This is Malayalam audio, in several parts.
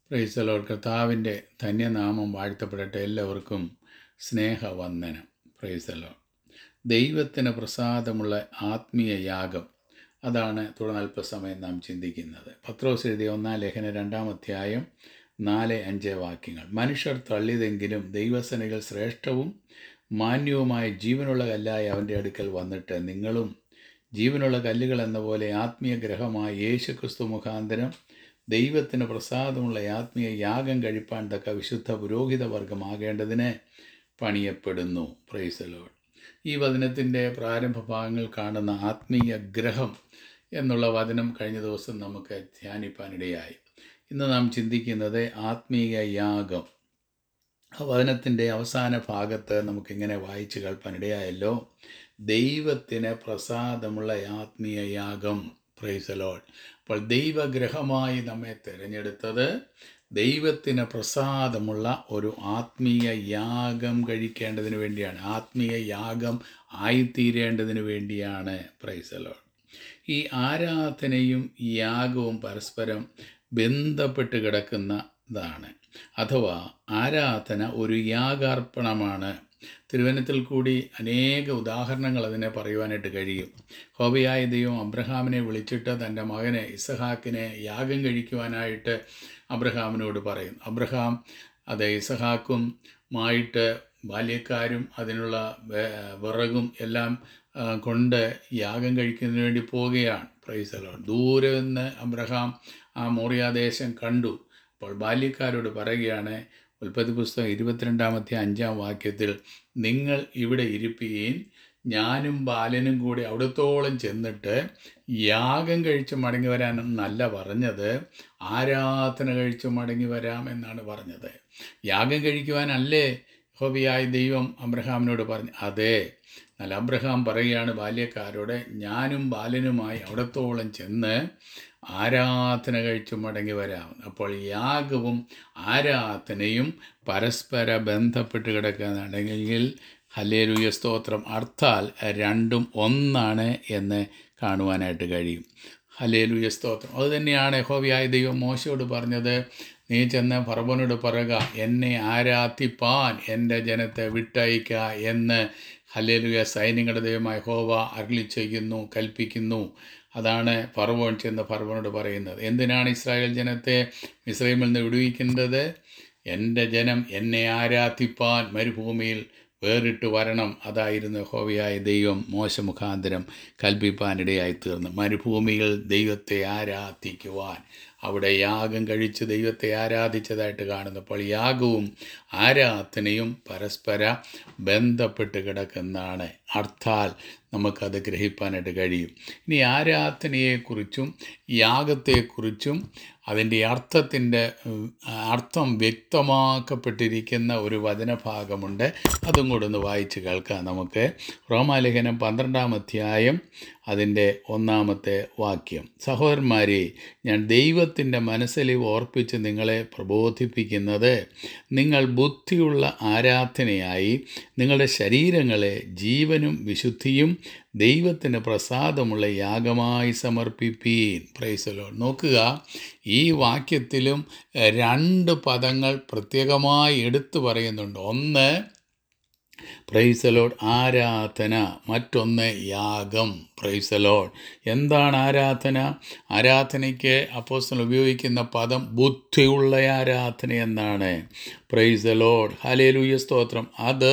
പ്രൈസലോട് കർത്താവിൻ്റെ ധന്യനാമം വാഴ്ത്തപ്പെടട്ടെ എല്ലാവർക്കും സ്നേഹവന്ദനം പ്രൈസലോ ദൈവത്തിന് പ്രസാദമുള്ള ആത്മീയ യാഗം അതാണ് തുടർന്ന് അല്പസമയം നാം ചിന്തിക്കുന്നത് പത്രോസ് എഴുതിയ ഒന്നാം ലേഖന രണ്ടാം അധ്യായം നാല് അഞ്ച് വാക്യങ്ങൾ മനുഷ്യർ തള്ളിയതെങ്കിലും ദൈവസനകൾ ശ്രേഷ്ഠവും മാന്യവുമായ ജീവനുള്ള കല്ലായി അവൻ്റെ അടുക്കൽ വന്നിട്ട് നിങ്ങളും ജീവനുള്ള കല്ലുകൾ എന്ന പോലെ ആത്മീയ ഗ്രഹമായ യേശുക്രിസ്തു മുഖാന്തരം ദൈവത്തിന് പ്രസാദമുള്ള ആത്മീയ യാഗം കഴിപ്പാൻ തക്ക വിശുദ്ധ പുരോഹിത വർഗമാകേണ്ടതിന് പണിയപ്പെടുന്നു പ്രൈസലോഡ് ഈ വചനത്തിൻ്റെ പ്രാരംഭ ഭാഗങ്ങൾ കാണുന്ന ആത്മീയ ഗ്രഹം എന്നുള്ള വചനം കഴിഞ്ഞ ദിവസം നമുക്ക് ധ്യാനിപ്പാനിടയായി ഇന്ന് നാം ചിന്തിക്കുന്നത് ആത്മീയ യാഗം ആ വചനത്തിൻ്റെ അവസാന ഭാഗത്ത് നമുക്കിങ്ങനെ വായിച്ച് കേൾപ്പാനിടയായല്ലോ ദൈവത്തിന് പ്രസാദമുള്ള ആത്മീയ യാഗം പ്രൈസലോൾ അപ്പോൾ ദൈവഗ്രഹമായി നമ്മെ തിരഞ്ഞെടുത്തത് ദൈവത്തിന് പ്രസാദമുള്ള ഒരു ആത്മീയ യാഗം കഴിക്കേണ്ടതിന് വേണ്ടിയാണ് ആത്മീയ യാഗം ആയിത്തീരേണ്ടതിന് വേണ്ടിയാണ് പ്രൈസലോൾ ഈ ആരാധനയും യാഗവും പരസ്പരം ബന്ധപ്പെട്ട് കിടക്കുന്നതാണ് അഥവാ ആരാധന ഒരു യാഗാർപ്പണമാണ് തിരുവനത്തിൽ കൂടി അനേക ഉദാഹരണങ്ങൾ അതിനെ പറയുവാനായിട്ട് കഴിയും ഹോബിയായ ദൈവം അബ്രഹാമിനെ വിളിച്ചിട്ട് തൻ്റെ മകനെ ഇസഹാക്കിനെ യാഗം കഴിക്കുവാനായിട്ട് അബ്രഹാമിനോട് പറയും അബ്രഹാം അത് ഇസഹാക്കും മായിട്ട് ബാല്യക്കാരും അതിനുള്ള വിറകും എല്ലാം കൊണ്ട് യാഗം കഴിക്കുന്നതിന് വേണ്ടി പോവുകയാണ് പ്രൈസലോ ദൂരെ നിന്ന് അബ്രഹാം ആ മോറിയാദേശം കണ്ടു അപ്പോൾ ബാല്യക്കാരോട് പറയുകയാണ് ഉൽപ്പത്തി പുസ്തകം ഇരുപത്തിരണ്ടാമത്തെ അഞ്ചാം വാക്യത്തിൽ നിങ്ങൾ ഇവിടെ ഇരിപ്പീൻ ഞാനും ബാലനും കൂടി അവിടത്തോളം ചെന്നിട്ട് യാഗം കഴിച്ച് മടങ്ങി വരാനെന്നല്ല പറഞ്ഞത് ആരാധന കഴിച്ച് മടങ്ങി വരാം എന്നാണ് പറഞ്ഞത് യാഗം കഴിക്കുവാനല്ലേ ഹോബിയായ ദൈവം അബ്രഹാമിനോട് പറഞ്ഞു അതെ എന്നാൽ അബ്രഹാം പറയുകയാണ് ബാല്യക്കാരോട് ഞാനും ബാലനുമായി അവിടത്തോളം ചെന്ന് ആരാധന കഴിച്ചു മടങ്ങി വരാം അപ്പോൾ യാഗവും ആരാധനയും പരസ്പര ബന്ധപ്പെട്ട് കിടക്കുന്നുണ്ടെങ്കിൽ ഹലേലുയ സ്തോത്രം അർത്ഥാൽ രണ്ടും ഒന്നാണ് എന്ന് കാണുവാനായിട്ട് കഴിയും ഹലേലുയ സ്തോത്രം അതുതന്നെയാണ് ഹോവിയായ ദൈവം മോശയോട് പറഞ്ഞത് നീ ചെന്ന് ഫറവനോട് പറയുക എന്നെ ആരാധിപ്പാൻ എൻ്റെ ജനത്തെ വിട്ടയക്ക എന്ന് ഹലേലുയ സൈന്യങ്ങളുടെ ദൈവമായ ഹോവ അരളി ചെയ്യുന്നു കൽപ്പിക്കുന്നു അതാണ് ഫറവോൻ ചെന്ന് ഫറവനോട് പറയുന്നത് എന്തിനാണ് ഇസ്രായേൽ ജനത്തെ ഇസ്രായേലിൽ നിന്ന് വിടുവിക്കുന്നത് എൻ്റെ ജനം എന്നെ ആരാധിപ്പാൻ മരുഭൂമിയിൽ വേറിട്ട് വരണം അതായിരുന്നു ഹോവിയായ ദൈവം മോശമുഖാന്തരം കൽപ്പിപ്പാനിടയായി തീർന്നു മരുഭൂമിയിൽ ദൈവത്തെ ആരാധിക്കുവാൻ അവിടെ യാഗം കഴിച്ച് ദൈവത്തെ ആരാധിച്ചതായിട്ട് കാണുന്നു അപ്പോൾ യാഗവും ആരാധനയും പരസ്പര ബന്ധപ്പെട്ട് കിടക്കുന്നതാണ് അർത്ഥാൽ നമുക്കത് ഗ്രഹിപ്പാനായിട്ട് കഴിയും ഇനി ആരാധനയെക്കുറിച്ചും യാഗത്തെക്കുറിച്ചും അതിൻ്റെ അർത്ഥത്തിൻ്റെ അർത്ഥം വ്യക്തമാക്കപ്പെട്ടിരിക്കുന്ന ഒരു വചനഭാഗമുണ്ട് അതും കൂടെ ഒന്ന് വായിച്ച് കേൾക്കാം നമുക്ക് റോമാലേഖനം പന്ത്രണ്ടാം അധ്യായം അതിൻ്റെ ഒന്നാമത്തെ വാക്യം സഹോദരന്മാരെ ഞാൻ ദൈവത്തിൻ്റെ മനസ്സിൽ ഓർപ്പിച്ച് നിങ്ങളെ പ്രബോധിപ്പിക്കുന്നത് നിങ്ങൾ ബുദ്ധിയുള്ള ആരാധനയായി നിങ്ങളുടെ ശരീരങ്ങളെ ജീവനും വിശുദ്ധിയും ദൈവത്തിന് പ്രസാദമുള്ള യാഗമായി സമർപ്പിപ്പീൻ പ്രൈസലോ നോക്കുക ഈ വാക്യത്തിലും രണ്ട് പദങ്ങൾ പ്രത്യേകമായി എടുത്തു പറയുന്നുണ്ട് ഒന്ന് പ്രൈസലോഡ് ആരാധന മറ്റൊന്ന് യാഗം പ്രൈസലോഡ് എന്താണ് ആരാധന ആരാധനയ്ക്ക് അപ്പോസ്റ്റൽ ഉപയോഗിക്കുന്ന പദം ബുദ്ധിയുള്ള ആരാധന എന്നാണ് പ്രൈസലോഡ് ഹലേലൂയ സ്തോത്രം അത്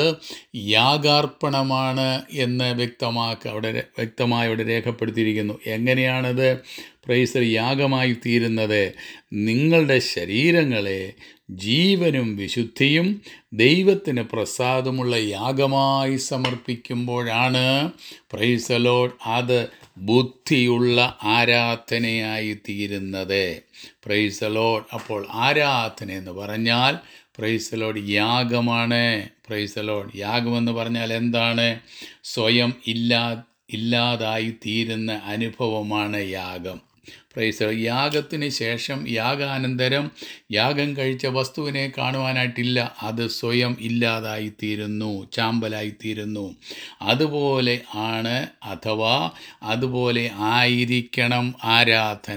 യാഗാർപ്പണമാണ് എന്ന് വ്യക്തമാക്കുക അവിടെ വ്യക്തമായി അവിടെ രേഖപ്പെടുത്തിയിരിക്കുന്നു എങ്ങനെയാണത് പ്രൈസൽ യാഗമായി തീരുന്നത് നിങ്ങളുടെ ശരീരങ്ങളെ ജീവനും വിശുദ്ധിയും ദൈവത്തിന് പ്രസാദമുള്ള യാഗമായി സമർപ്പിക്കുമ്പോഴാണ് പ്രൈസലോഡ് അത് ബുദ്ധിയുള്ള ആരാധനയായി തീരുന്നത് പ്രൈസലോഡ് അപ്പോൾ ആരാധന എന്ന് പറഞ്ഞാൽ പ്രൈസലോഡ് യാഗമാണ് പ്രൈസലോഡ് യാഗമെന്ന് പറഞ്ഞാൽ എന്താണ് സ്വയം ഇല്ലാ ഇല്ലാതായി തീരുന്ന അനുഭവമാണ് യാഗം പ്രൈസ് യാഗത്തിന് ശേഷം യാഗാനന്തരം യാഗം കഴിച്ച വസ്തുവിനെ കാണുവാനായിട്ടില്ല അത് സ്വയം ഇല്ലാതായിത്തീരുന്നു ചാമ്പലായിത്തീരുന്നു അതുപോലെ ആണ് അഥവാ അതുപോലെ ആയിരിക്കണം ആരാധന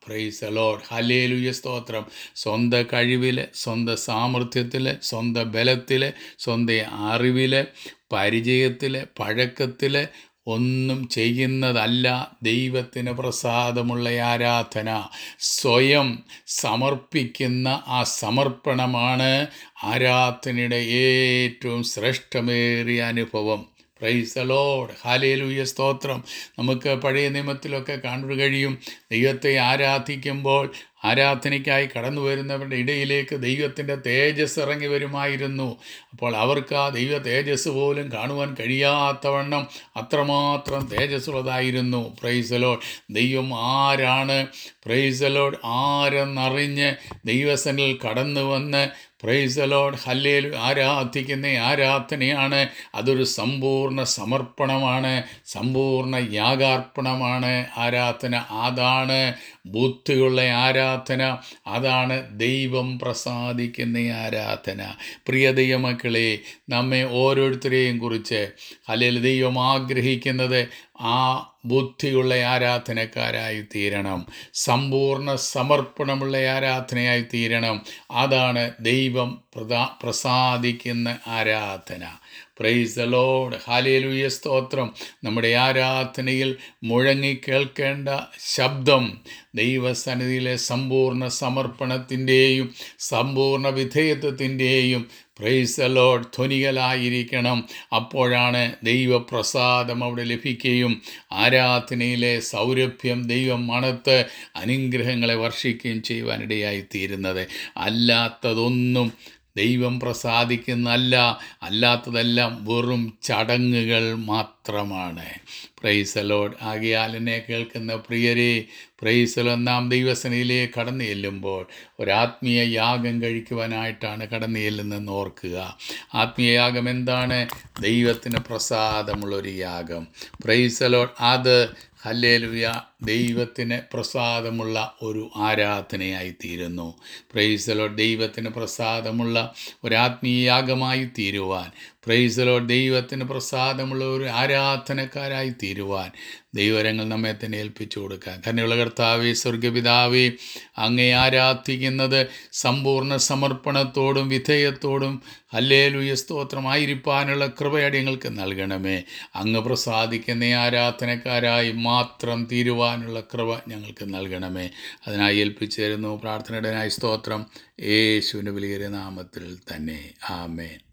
പ്രൈസ് ലോഡ് ഹലേലുയ സ്തോത്രം സ്വന്തം കഴിവിൽ സ്വന്തം സാമർഥ്യത്തിൽ സ്വന്തം ബലത്തിൽ സ്വന്തം അറിവിൽ പരിചയത്തിൽ പഴക്കത്തിൽ ഒന്നും ചെയ്യുന്നതല്ല ദൈവത്തിന് പ്രസാദമുള്ള ആരാധന സ്വയം സമർപ്പിക്കുന്ന ആ സമർപ്പണമാണ് ആരാധനയുടെ ഏറ്റവും ശ്രേഷ്ഠമേറിയ അനുഭവം പ്രൈസ് ലോഡ് ഹാലേലൂയ സ്തോത്രം നമുക്ക് പഴയ നിയമത്തിലൊക്കെ കാണുക കഴിയും ദൈവത്തെ ആരാധിക്കുമ്പോൾ ആരാധനയ്ക്കായി കടന്നു വരുന്നവരുടെ ഇടയിലേക്ക് ദൈവത്തിൻ്റെ തേജസ് ഇറങ്ങി വരുമായിരുന്നു അപ്പോൾ അവർക്ക് ആ ദൈവ തേജസ് പോലും കാണുവാൻ കഴിയാത്തവണ്ണം അത്രമാത്രം തേജസ്സുള്ളതായിരുന്നു പ്രൈസലോഡ് ദൈവം ആരാണ് പ്രൈസലോഡ് ആരെന്നറിഞ്ഞ് ദൈവസനിൽ കടന്നു വന്ന് പ്രൈസലോഡ് ഹല്ലേൽ ആരാധിക്കുന്ന ആരാധനയാണ് അതൊരു സമ്പൂർണ്ണ സമർപ്പണമാണ് സമ്പൂർണ്ണ യാഗാർപ്പണമാണ് ആരാധന അതാണ് ബുദ്ധിയുള്ള ആരാധന അതാണ് ദൈവം പ്രസാദിക്കുന്ന ആരാധന പ്രിയ ദൈവമക്കളെ നമ്മെ ഓരോരുത്തരെയും കുറിച്ച് അല്ലെങ്കിൽ ദൈവം ആഗ്രഹിക്കുന്നത് ആ ബുദ്ധിയുള്ള ആരാധനക്കാരായി തീരണം സമ്പൂർണ്ണ സമർപ്പണമുള്ള ആരാധനയായി തീരണം അതാണ് ദൈവം പ്രദാ പ്രസാദിക്കുന്ന ആരാധന പ്രൈസ് ലോഡ് ഹാലേലുയ സ്തോത്രം നമ്മുടെ ആരാധനയിൽ മുഴങ്ങി കേൾക്കേണ്ട ശബ്ദം ദൈവസന്നിധിയിലെ സമ്പൂർണ്ണ സമർപ്പണത്തിൻ്റെയും സമ്പൂർണ്ണ വിധേയത്വത്തിൻ്റെയും പ്രൈസ് ലോഡ് ധ്വനികളായിരിക്കണം അപ്പോഴാണ് ദൈവപ്രസാദം അവിടെ ലഭിക്കുകയും ആരാധനയിലെ സൗരഭ്യം ദൈവം മണത്ത് അനുഗ്രഹങ്ങളെ വർഷിക്കുകയും ചെയ്യുവാനിടയായി തീരുന്നത് അല്ലാത്തതൊന്നും ദൈവം പ്രസാദിക്കുന്നല്ല അല്ലാത്തതെല്ലാം വെറും ചടങ്ങുകൾ മാത്രമാണ് പ്രൈസലോഡ് ആകിയാൽ എന്നെ കേൾക്കുന്ന പ്രിയരെ പ്രൈസലോ നാം ദൈവസനയിലേക്ക് കടന്നു ചെല്ലുമ്പോൾ ഒരാത്മീയ യാഗം കഴിക്കുവാനായിട്ടാണ് കടന്നു ചെല്ലുന്നതെന്ന് ഓർക്കുക ആത്മീയ യാഗം എന്താണ് ദൈവത്തിന് പ്രസാദമുള്ളൊരു യാഗം പ്രൈസലോഡ് അത് ഹല്ലേലുയ ദൈവത്തിന് പ്രസാദമുള്ള ഒരു ആരാധനയായി തീരുന്നു പ്രൈസലോ ദൈവത്തിന് പ്രസാദമുള്ള ഒരാത്മീയാഗമായി തീരുവാൻ പ്രൈസലോ ദൈവത്തിന് പ്രസാദമുള്ള ഒരു ആരാധനക്കാരായി തീരുവാൻ ദൈവരങ്ങൾ നമ്മെ തന്നെ ഏൽപ്പിച്ചു കൊടുക്കാം കന്നുള്ള കർത്താവേ സ്വർഗപിതാവേ അങ്ങേ ആരാധിക്കുന്നത് സമ്പൂർണ്ണ സമർപ്പണത്തോടും വിധേയത്തോടും ഹല്ലേലുയ സ്തോത്രമായിരിക്കാനുള്ള കൃപയടിയങ്ങൾക്ക് നൽകണമേ അങ്ങ് പ്രസാദിക്കുന്ന ആരാധനക്കാരായി മാത്രം തീരുവാനുള്ള കൃപ ഞങ്ങൾക്ക് നൽകണമേ അതിനായി ഏൽപ്പിച്ചു തരുന്നു പ്രാർത്ഥനയുടേനായി സ്തോത്രം യേശുവിൻ്റെ വലിയ നാമത്തിൽ തന്നെ ആമേൻ